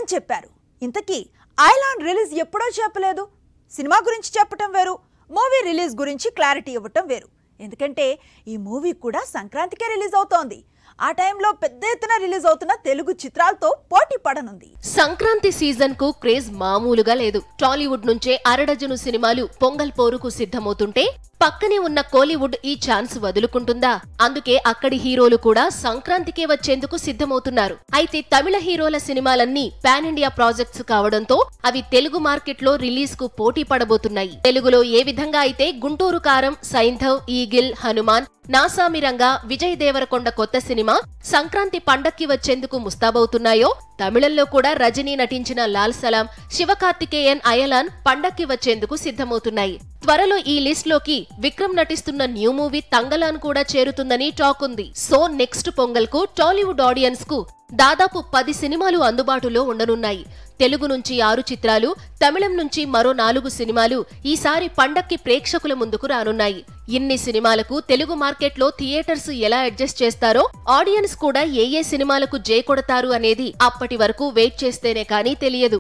అని చెప్పారు ఇంతకీ ఐలాండ్ రిలీజ్ ఎప్పుడో చెప్పలేదు సినిమా గురించి చెప్పటం వేరు మూవీ రిలీజ్ గురించి క్లారిటీ ఇవ్వటం వేరు ఎందుకంటే ఈ మూవీ కూడా సంక్రాంతికే రిలీజ్ అవుతోంది ఆ టైంలో పెద్ద ఎత్తున రిలీజ్ అవుతున్న తెలుగు చిత్రాలతో పోటీ పడనుంది సంక్రాంతి సీజన్ కు క్రేజ్ మామూలుగా లేదు టాలీవుడ్ నుంచే అరడజను సినిమాలు పొంగల్ పోరుకు సిద్ధమవుతుంటే పక్కనే ఉన్న కోలీవుడ్ ఈ ఛాన్స్ వదులుకుంటుందా అందుకే అక్కడి హీరోలు కూడా సంక్రాంతికే వచ్చేందుకు సిద్ధమవుతున్నారు అయితే తమిళ హీరోల సినిమాలన్నీ పాన్ ఇండియా ప్రాజెక్ట్స్ కావడంతో అవి తెలుగు మార్కెట్ లో రిలీజ్ కు పోటీ పడబోతున్నాయి తెలుగులో ఏ విధంగా అయితే గుంటూరు కారం సైంధవ్ ఈగిల్ హనుమాన్ నాసామిరంగా విజయ్ దేవరకొండ కొత్త సినిమా సంక్రాంతి పండక్కి వచ్చేందుకు ముస్తాబవుతున్నాయో తమిళంలో కూడా రజనీ నటించిన లాల్ సలాం శివకార్తికేయన్ అయలాన్ పండక్కి వచ్చేందుకు సిద్ధమవుతున్నాయి త్వరలో ఈ లిస్ట్ లోకి విక్రమ్ నటిస్తున్న న్యూ మూవీ తంగలాన్ కూడా చేరుతుందని టాక్ ఉంది సో నెక్స్ట్ పొంగల్ కు టాలీవుడ్ ఆడియన్స్ కు దాదాపు పది సినిమాలు అందుబాటులో ఉండనున్నాయి తెలుగు నుంచి ఆరు చిత్రాలు తమిళం నుంచి మరో నాలుగు సినిమాలు ఈసారి పండక్కి ప్రేక్షకుల ముందుకు రానున్నాయి ఇన్ని సినిమాలకు తెలుగు మార్కెట్లో థియేటర్స్ ఎలా అడ్జస్ట్ చేస్తారో ఆడియన్స్ కూడా ఏ ఏ సినిమాలకు జై కొడతారు అనేది అప్పటి వరకు వెయిట్ చేస్తేనే కానీ తెలియదు